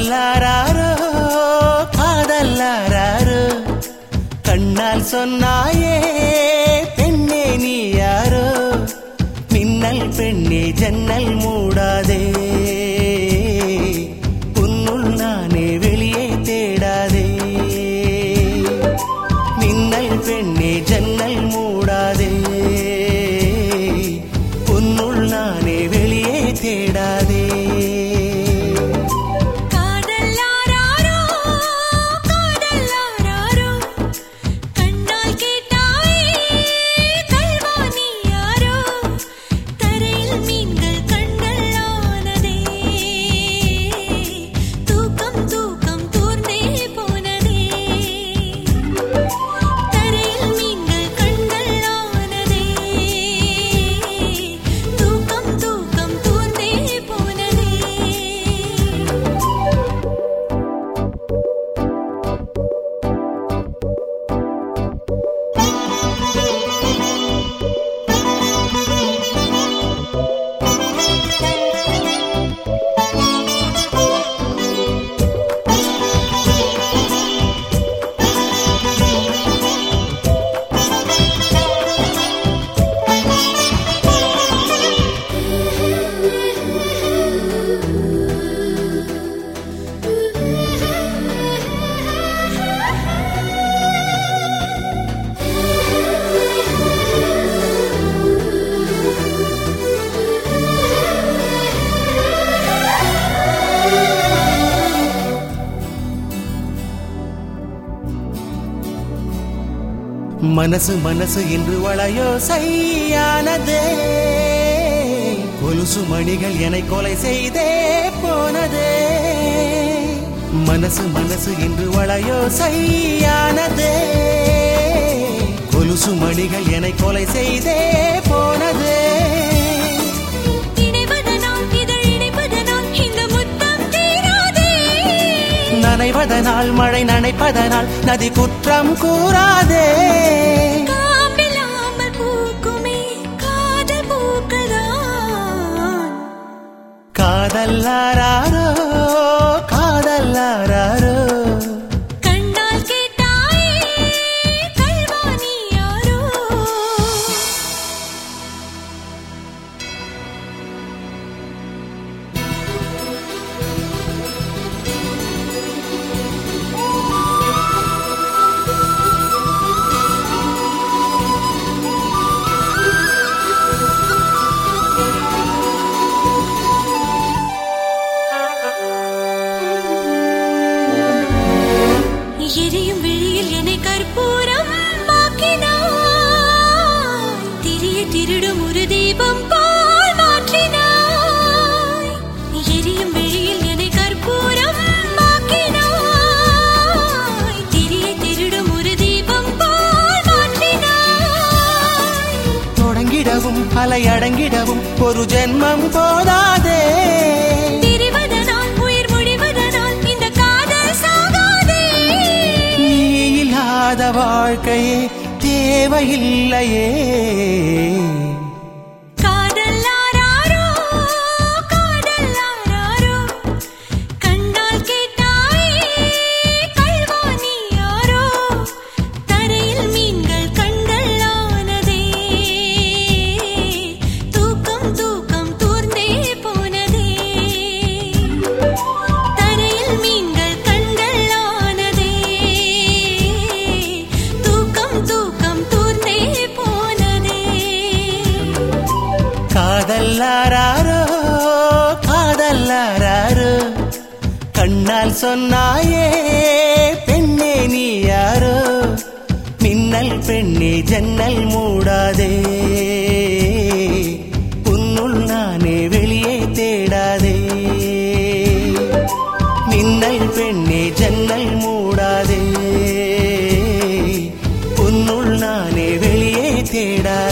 காதல்லாரோ காதல்லாரோ கண்ணால் சொன்னாயே பெண்ணே நீ யாரோ மின்னல் பெண்ணே ஜன்னல் மூடாதே உன்னுள் நானே வெளியே தேடாதே மின்னல் பெண்ணே ஜன்னல் மூடாதே உன்னுள் நானே வெளியே தேடாதே காதல்லாரோ காதல்லாரோ கண்ணால் கேட்டாயே கல்வாணி யாரோ தரையில் மீன்கள் கண்ணல்லானதே தூக்கம் தூக்கம் தூர்ந்தே போனதே தரையில் மீன்கள் கண்ணல்லானதே தூக்கம் தூக்கம் தூர்ந்தே போனதே மனசு மனசு இன்று வளையோ செய்யானதே கொலுசு மணிகள் என்னை கொலை செய்தே போனதே மனசு மனசு இன்று வளையோ செய்யானதே கொலுசு மணிகள் என்னை கொலை செய்தே போனதே இணைவதனால் இதழ் இணைப்பதனால் இந்த முத்தம் தீராதே நனைவதனால் மழை நனைப்பதனால் நதி குற்றம் கூறாதே காம்பில்லாமல் பூக்குமே காதல் பூக்கள்தான் காதல்லாரோ காதல்லாரோ கண்ணால் கேட்டாயே கல்வாணி யாரோ எரியும் விழியில் என்னை கற்பூரம் மாக்கினாய் திரிய திருடும் ஒரு தீபம் போல் மாற்றினாய் எரியும் விழியில் என்னை கற்பூரம் மாக்கினாய் திரிய திருடும் ஒரு தீபம் போல் மாற்றினாய் தொடங்கிடவும் அலையடங்கிடவும் ஒரு ஜென்மம் போதாதே பிரிவதனால் உயிர் முடிவதனால் இந்த காதல் சாகாதே நீ இல்லாத வாழ்க்கையே தேவையில்லையே காதல்லாரோ காதல்லாரோ கண்ணால் கேட்டாயே கல்வாணி யாரோ தரையில் மீன்கள் கண்களானதே தூக்கம் தூக்கம் தூர்ந்தே போனதே தரையில் மீன்கள் கண்களானதே தூக்கம் தூக்கம் தூர்ந்தே போனதே காதல்லாரோ காதல்லாரோ கண்ணால் சொன்னாயே பெண்ணே நீ யாரோ மின்னல் பெண்ணே ஜன்னல் மூடாதே உன்னுள் நானே வெளியே தேடாதே மின்னல் பெண்ணே ஜன்னல் மூடாதே உன்னுள் நானே வெளியே தேடாதே